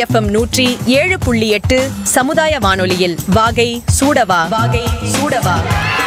FM நூற்றி ஏழு புள்ளி எட்டு சமுதாய வானொலியில் வாகை சூடவா வாகை சூடவா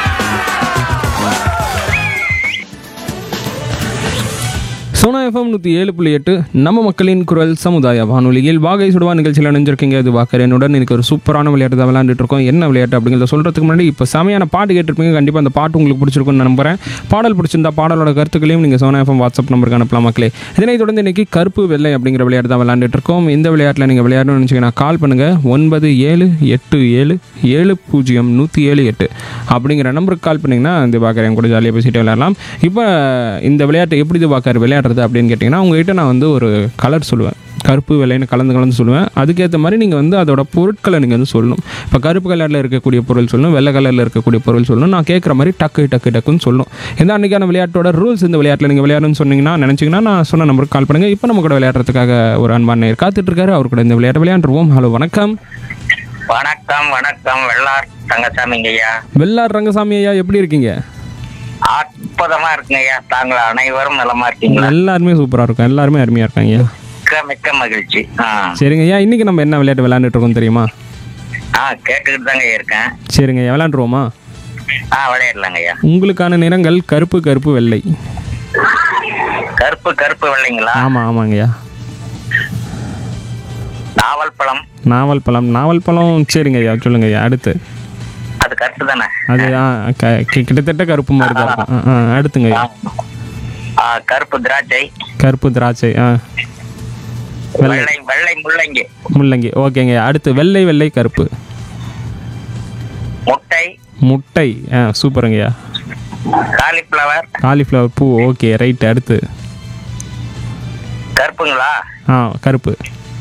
சோனா எஃப்எம் நூற்றி ஏழு புள்ளி எட்டு நம்ம மக்களின் குரல் சமுதாய வானொலியில் வாகை சுடுவா நிகழ்ச்சியில் இணைஞ்சிருக்கீங்க இது வாக்கர் என்னுடன் எனக்கு ஒரு சூப்பரான விளையாட்டு தான் விளையாண்டுட்டு இருக்கோம் என்ன விளையாட்டு அப்படிங்கிறத சொல்கிறதுக்கு முன்னாடி இப்போ செமையான பாட்டு கேட்டிருப்பீங்க கண்டிப்பாக அந்த பாட்டு உங்களுக்கு பிடிச்சிருக்கும்னு நம்புறேன் பாடல் பிடிச்சிருந்தா பாடலோட கருத்துக்களையும் நீங்கள் சோனா எஃப்எம் வாட்ஸ்அப் நம்பருக்கு அனுப்பலாம் மக்களே இதனைத் தொடர்ந்து இன்னைக்கு கருப்பு வெள்ளை அப்படிங்கிற விளையாட்டு தான் விளையாண்டுட்டு இருக்கோம் இந்த விளையாட்டில் நீங்கள் விளையாடணும்னு நினச்சிங்கன்னா கால் பண்ணுங்கள் ஒன்பது ஏழு எட்டு ஏழு ஏழு பூஜ்ஜியம் நூற்றி ஏழு எட்டு அப்படிங்கிற நம்பருக்கு கால் பண்ணிங்கன்னா இந்த பாக்கர் என் கூட ஜாலியாக பேசிட்டு விளையாடலாம் இப்போ இந்த விளையாட்டு எப்படி இது பாக்கர் விளையாடுறது அப்படின்னு கேட்டிங்கன்னா உங்ககிட்ட நான் வந்து ஒரு கலர் சொல்லுவேன் கருப்பு வெள்ளைன்னு கலந்து கலந்து சொல்லுவேன் அதுக்கேற்ற மாதிரி நீங்கள் வந்து அதோட பொருட்களை நீங்கள் வந்து சொல்லணும் இப்போ கருப்பு கலரில் இருக்கக்கூடிய பொருள் சொல்லணும் வெள்ளை கலரில் இருக்கக்கூடிய பொருள் சொல்லணும் நான் கேட்குற மாதிரி டக்கு டக்கு டக்குன்னு சொல்லணும் இந்த அன்றைக்கான விளையாட்டோட ரூல்ஸ் இந்த விளையாட்டில் நீங்கள் விளையாடணும்னு சொன்னீங்கன்னா நினச்சிங்கன்னா நான் சொன்ன நம்பருக்கு கால் பண்ணுங்கள் இப்போ நம்ம கூட விளையாடுறதுக்காக ஒரு அன்பான நேர் காத்துட்டு இருக்காரு அவர் கூட இந்த விளையாட்டு விளையாண்டுருவோம் ஹலோ வணக்கம் வணக்கம் வணக்கம் வெள்ளார் தங்கசாமிங்க ஐயா வெள்ளார் ரங்கசாமி ஐயா எப்படி இருக்கீங்க அற்புதமா இருக்குங்க ஐயா தாங்கள் அனைவரும் நலமா இருக்கீங்களா எல்லாருமே சூப்பராக இருக்கும் எல்லாருமே அருமையாக இருக்காங்க ஐயா மிக்க மிக்க மகிழ்ச்சி ஆ சரிங்க ஐயா இன்னைக்கு நம்ம என்ன விளையாட்டு விளையாண்டுட்டு இருக்கோம் தெரியுமா ஆ கேட்டுக்கிட்டு தாங்க இருக்கேன் சரிங்க ஐயா விளையாண்டுருவோமா ஆ விளையாடலாங்க ஐயா உங்களுக்கான நிறங்கள் கருப்பு கருப்பு வெள்ளை கருப்பு கருப்பு வெள்ளைங்களா ஆமாம் ஆமாங்கய்யா நாவல் பழம் நாவல் பழம் நாவல் பழம் சரிங்க ஐயா சொல்லுங்க ஐயா அடுத்து அது கருப்பு தானே அது ஆ க- கி- கிட்டத்தட்ட கருப்பு மாதிரி தான் இருக்கும் ஆ, ஆ அடுத்துங்க ஐயா ஆ கருப்பு திராட்சை கருப்பு திராட்சை ஆ வெள்ளை வெள்ளை வெள்ளை முள்ளங்கி முள்ளங்கி ஓகேங்க ஐயா அடுத்து வெள்ளை வெள்ளை கருப்பு முட்டை முட்டை ஆ சூப்பருங்க ஐயா காலிஃப்ளவர் காலிஃப்ளவர் பூ ஓகே ரைட் அடுத்து கருப்புங்களா ஆ கருப்பு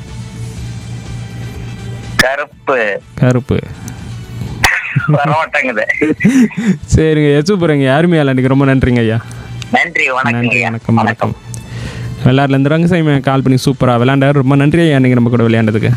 கருப்பு கருப்பு வரமாட்டேங்குது சரிங்க ஐயா சூப்பருங்க ஐயா அருமையா விளையாண்டுக்கு ரொம்ப நன்றிங்க ஐயா நன்றி வணக்கம் நன்றி ஐயா வணக்கம் வணக்கம் விளையாடுலேருந்து ரங்கசாமி கால் பண்ணி சூப்பராக விளையாண்டாரு ரொம்ப நன்றி ஐயா நீங்கள் நம்ம கூட விளையாண்டதுக்கு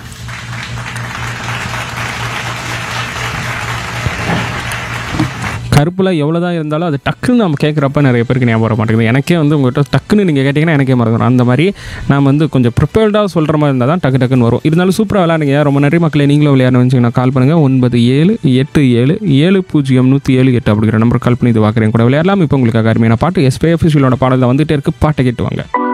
கருப்பில் எவ்வளோ தான் இருந்தாலும் அது டக்குன்னு நம்ம கேட்குறப்ப நிறைய பேருக்கு ஞாபகம் வர மாட்டேங்குது எனக்கே வந்து உங்கள்கிட்ட டக்குன்னு நீங்கள் கேட்டிங்கன்னா எனக்கே மறந்துடும் அந்த மாதிரி நான் வந்து கொஞ்சம் ப்ரிப்பேர்டாக சொல்கிற மாதிரி இருந்தால் தான் டக்கு டக்குன்னு வரும் இருந்தாலும் சூப்பராக விளையாடுங்க ரொம்ப நிறைய மக்களை நீங்களும் விளையாடணும் வச்சுங்கன்னா கால் பண்ணுங்கள் ஒன்பது ஏழு எட்டு ஏழு ஏழு பூஜ்ஜியம் நூற்றி ஏழு எட்டு அப்படிங்கிற நம்பர் கால் பண்ணி இது பார்க்குறேன் கூட விளையாடலாம் இப்போ உங்களுக்கு அருமையான பாட்டு எஸ்பி அஃபிஷியலோட பாடலில் வந்துட்டே இருக்கு பாட்டை கேட்டு வாங்க